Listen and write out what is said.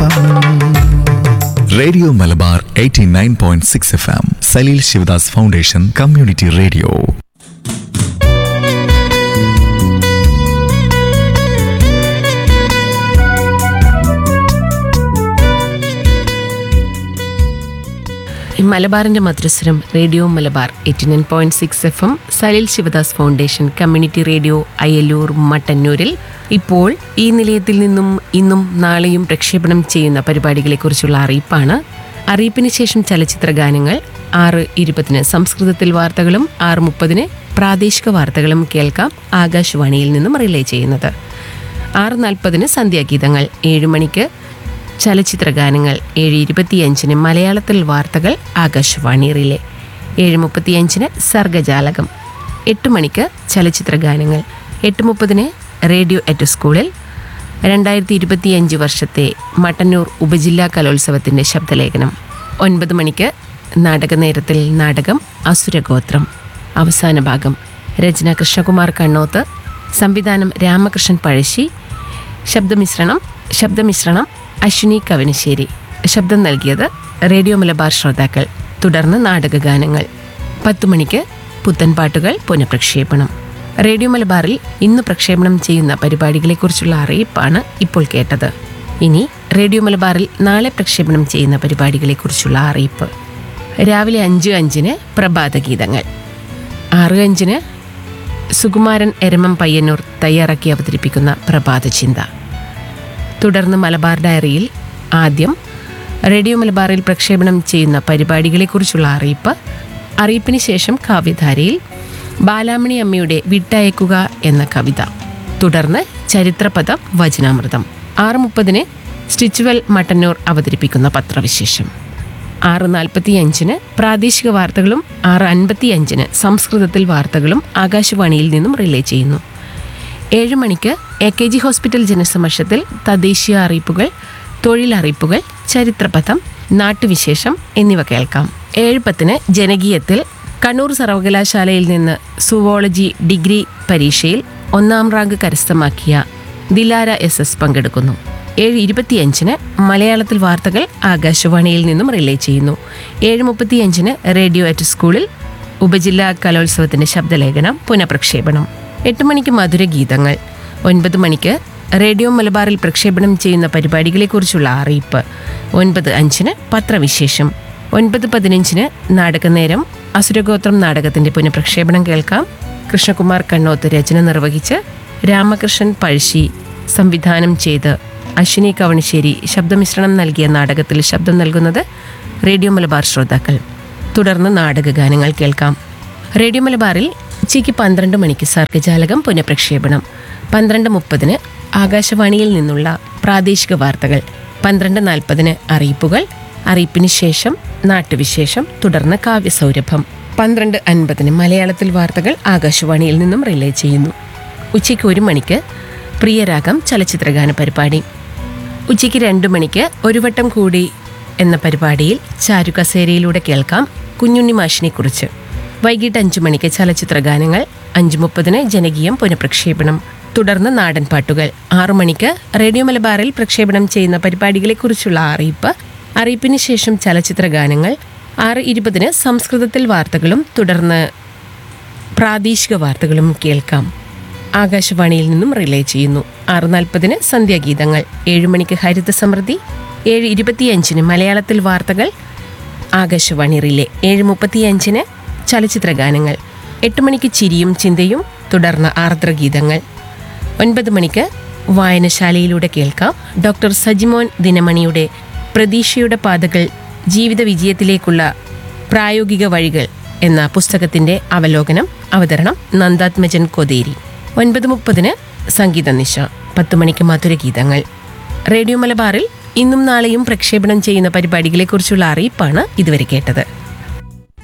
radio Malabar 89.6 F M Saleel Shivadas foundation community radio ഈ മലബാറിന്റെ മധുരസ്വരം radio Malabar eighty nine point six F M Salil Shivadas foundation community radio Ayalur മട്ടന്നൂരിൽ ഇപ്പോൾ ഈ നിലയത്തിൽ നിന്നും ഇന്നും നാളെയും പ്രക്ഷേപണം ചെയ്യുന്ന പരിപാടികളെക്കുറിച്ചുള്ള അറിയിപ്പാണ് അറിയിപ്പിന് ശേഷം ചലച്ചിത്ര ഗാനങ്ങൾ ആറ് ഇരുപതിന് സംസ്കൃതത്തിൽ വാർത്തകളും ആറ് മുപ്പതിന് പ്രാദേശിക വാർത്തകളും കേൾക്കാം ആകാശവാണിയിൽ നിന്നും റിലേ ചെയ്യുന്നത് ആറ് നാൽപ്പതിന് സന്ധ്യാഗീതങ്ങൾ ഏഴ് മണിക്ക് ചലച്ചിത്ര ഗാനങ്ങൾ ഏഴ് ഇരുപത്തിയഞ്ചിന് മലയാളത്തിൽ വാർത്തകൾ ആകാശവാണി റിലേ ഏഴ് മുപ്പത്തിയഞ്ചിന് സർഗജാലകം എട്ട് മണിക്ക് ചലച്ചിത്ര ഗാനങ്ങൾ എട്ട് മുപ്പതിന് റേഡിയോ എറ്റ് സ്കൂളിൽ രണ്ടായിരത്തി ഇരുപത്തിയഞ്ച് വർഷത്തെ മട്ടന്നൂർ ഉപജില്ലാ കലോത്സവത്തിൻ്റെ ശബ്ദലേഖനം ഒൻപത് മണിക്ക് നാടകനേരത്തിൽ നാടകം അസുരഗോത്രം അവസാന ഭാഗം രചന കൃഷ്ണകുമാർ കണ്ണോത്ത് സംവിധാനം രാമകൃഷ്ണൻ പഴശ്ശി ശബ്ദമിശ്രണം ശബ്ദമിശ്രണം അശ്വിനി കവനശ്ശേരി ശബ്ദം നൽകിയത് റേഡിയോ മലബാർ ശ്രോതാക്കൾ തുടർന്ന് നാടകഗാനങ്ങൾ പത്തു മണിക്ക് പുത്തൻ പാട്ടുകൾ പുനഃപ്രക്ഷേപണം റേഡിയോ മലബാറിൽ ഇന്ന് പ്രക്ഷേപണം ചെയ്യുന്ന പരിപാടികളെക്കുറിച്ചുള്ള അറിയിപ്പാണ് ഇപ്പോൾ കേട്ടത് ഇനി റേഡിയോ മലബാറിൽ നാളെ പ്രക്ഷേപണം ചെയ്യുന്ന പരിപാടികളെക്കുറിച്ചുള്ള അറിയിപ്പ് രാവിലെ അഞ്ച് അഞ്ചിന് പ്രഭാതഗീതങ്ങൾ ആറ് അഞ്ചിന് സുകുമാരൻ എരമം പയ്യന്നൂർ തയ്യാറാക്കി അവതരിപ്പിക്കുന്ന പ്രഭാത ചിന്ത തുടർന്ന് മലബാർ ഡയറിയിൽ ആദ്യം റേഡിയോ മലബാറിൽ പ്രക്ഷേപണം ചെയ്യുന്ന പരിപാടികളെക്കുറിച്ചുള്ള അറിയിപ്പ് അറിയിപ്പിന് ശേഷം കാവ്യധാരയിൽ ബാലാമണി അമ്മയുടെ വിട്ടയക്കുക എന്ന കവിത തുടർന്ന് ചരിത്രപദം വചനാമൃതം ആറ് മുപ്പതിന് സ്റ്റിച്ചുവൽ മട്ടന്നൂർ അവതരിപ്പിക്കുന്ന പത്രവിശേഷം ആറ് നാൽപ്പത്തിയഞ്ചിന് പ്രാദേശിക വാർത്തകളും ആറ് അൻപത്തിയഞ്ചിന് സംസ്കൃതത്തിൽ വാർത്തകളും ആകാശവാണിയിൽ നിന്നും റിലേ ചെയ്യുന്നു ഏഴ് മണിക്ക് എ കെ ജി ഹോസ്പിറ്റൽ ജനസമക്ഷത്തിൽ തദ്ദേശീയ അറിയിപ്പുകൾ തൊഴിലറിയിപ്പുകൾ ചരിത്രപഥം നാട്ടുവിശേഷം എന്നിവ കേൾക്കാം ഏഴ് പത്തിന് ജനകീയത്തിൽ കണ്ണൂർ സർവകലാശാലയിൽ നിന്ന് സുവോളജി ഡിഗ്രി പരീക്ഷയിൽ ഒന്നാം റാങ്ക് കരസ്ഥമാക്കിയ ദിലാര എസ് എസ് പങ്കെടുക്കുന്നു ഏഴ് ഇരുപത്തിയഞ്ചിന് മലയാളത്തിൽ വാർത്തകൾ ആകാശവാണിയിൽ നിന്നും റിലേ ചെയ്യുന്നു ഏഴ് മുപ്പത്തിയഞ്ചിന് റേഡിയോ അറ്റ് സ്കൂളിൽ ഉപജില്ലാ കലോത്സവത്തിന്റെ ശബ്ദലേഖനം പുനഃപ്രക്ഷേപണം എട്ട് മണിക്ക് മധുരഗീതങ്ങൾ ഒൻപത് മണിക്ക് റേഡിയോ മലബാറിൽ പ്രക്ഷേപണം ചെയ്യുന്ന പരിപാടികളെക്കുറിച്ചുള്ള അറിയിപ്പ് ഒൻപത് അഞ്ചിന് പത്രവിശേഷം ഒൻപത് പതിനഞ്ചിന് നാടകനേരം അസുരഗോത്രം നാടകത്തിന്റെ പുനഃപ്രക്ഷേപണം കേൾക്കാം കൃഷ്ണകുമാർ കണ്ണോത്ത് രചന നിർവഹിച്ച് രാമകൃഷ്ണൻ പഴശ്ശി സംവിധാനം ചെയ്ത് അശ്വിനി കവണശ്ശേരി ശബ്ദമിശ്രണം നൽകിയ നാടകത്തിൽ ശബ്ദം നൽകുന്നത് റേഡിയോ മലബാർ ശ്രോതാക്കൾ തുടർന്ന് നാടകഗാനങ്ങൾ കേൾക്കാം റേഡിയോ മലബാറിൽ ഉച്ചയ്ക്ക് പന്ത്രണ്ട് മണിക്ക് സർഗജാലകം പുനഃപ്രക്ഷേപണം പന്ത്രണ്ട് മുപ്പതിന് ആകാശവാണിയിൽ നിന്നുള്ള പ്രാദേശിക വാർത്തകൾ പന്ത്രണ്ട് നാൽപ്പതിന് അറിയിപ്പുകൾ അറിയിപ്പിന് ശേഷം നാട്ടുവിശേഷം തുടർന്ന് കാവ്യസൗരഭം പന്ത്രണ്ട് അൻപതിന് മലയാളത്തിൽ വാർത്തകൾ ആകാശവാണിയിൽ നിന്നും റിലേ ചെയ്യുന്നു ഉച്ചയ്ക്ക് ഒരു മണിക്ക് പ്രിയരാഗം ചലച്ചിത്രഗാന പരിപാടി ഉച്ചയ്ക്ക് രണ്ട് മണിക്ക് ഒരു വട്ടം കൂടി എന്ന പരിപാടിയിൽ ചാരു കസേരയിലൂടെ കേൾക്കാം കുഞ്ഞുണ്ണി മാഷിനെ കുറിച്ച് വൈകിട്ട് അഞ്ചു മണിക്ക് ചലച്ചിത്ര ഗാനങ്ങൾ അഞ്ചു മുപ്പതിന് ജനകീയം പുനഃപ്രക്ഷേപണം തുടർന്ന് നാടൻ പാട്ടുകൾ ആറു മണിക്ക് റേഡിയോ മലബാറിൽ പ്രക്ഷേപണം ചെയ്യുന്ന പരിപാടികളെക്കുറിച്ചുള്ള അറിയിപ്പ് അറിയിപ്പിന് ശേഷം ചലച്ചിത്ര ഗാനങ്ങൾ ആറ് ഇരുപതിന് സംസ്കൃതത്തിൽ വാർത്തകളും തുടർന്ന് പ്രാദേശിക വാർത്തകളും കേൾക്കാം ആകാശവാണിയിൽ നിന്നും റിലേ ചെയ്യുന്നു ആറ് നാൽപ്പതിന് സന്ധ്യാഗീതങ്ങൾ ഏഴ് മണിക്ക് ഹരിത സമൃദ്ധി ഏഴ് ഇരുപത്തിയഞ്ചിന് മലയാളത്തിൽ വാർത്തകൾ ആകാശവാണി റിലേ ഏഴ് മുപ്പത്തിയഞ്ചിന് ചലച്ചിത്ര ഗാനങ്ങൾ എട്ട് മണിക്ക് ചിരിയും ചിന്തയും തുടർന്ന് ആർദ്രഗീതങ്ങൾ ഒൻപത് മണിക്ക് വായനശാലയിലൂടെ കേൾക്കാം ഡോക്ടർ സജിമോൻ ദിനമണിയുടെ പ്രതീക്ഷയുടെ പാതകൾ ജീവിത വിജയത്തിലേക്കുള്ള പ്രായോഗിക വഴികൾ എന്ന പുസ്തകത്തിന്റെ അവലോകനം അവതരണം നന്ദാത്മജൻ കൊതേരി ഒൻപത് മുപ്പതിന് സംഗീത നിശ പത്ത് മണിക്ക് മധുരഗീതങ്ങൾ റേഡിയോ മലബാറിൽ ഇന്നും നാളെയും പ്രക്ഷേപണം ചെയ്യുന്ന പരിപാടികളെക്കുറിച്ചുള്ള അറിയിപ്പാണ് ഇതുവരെ കേട്ടത്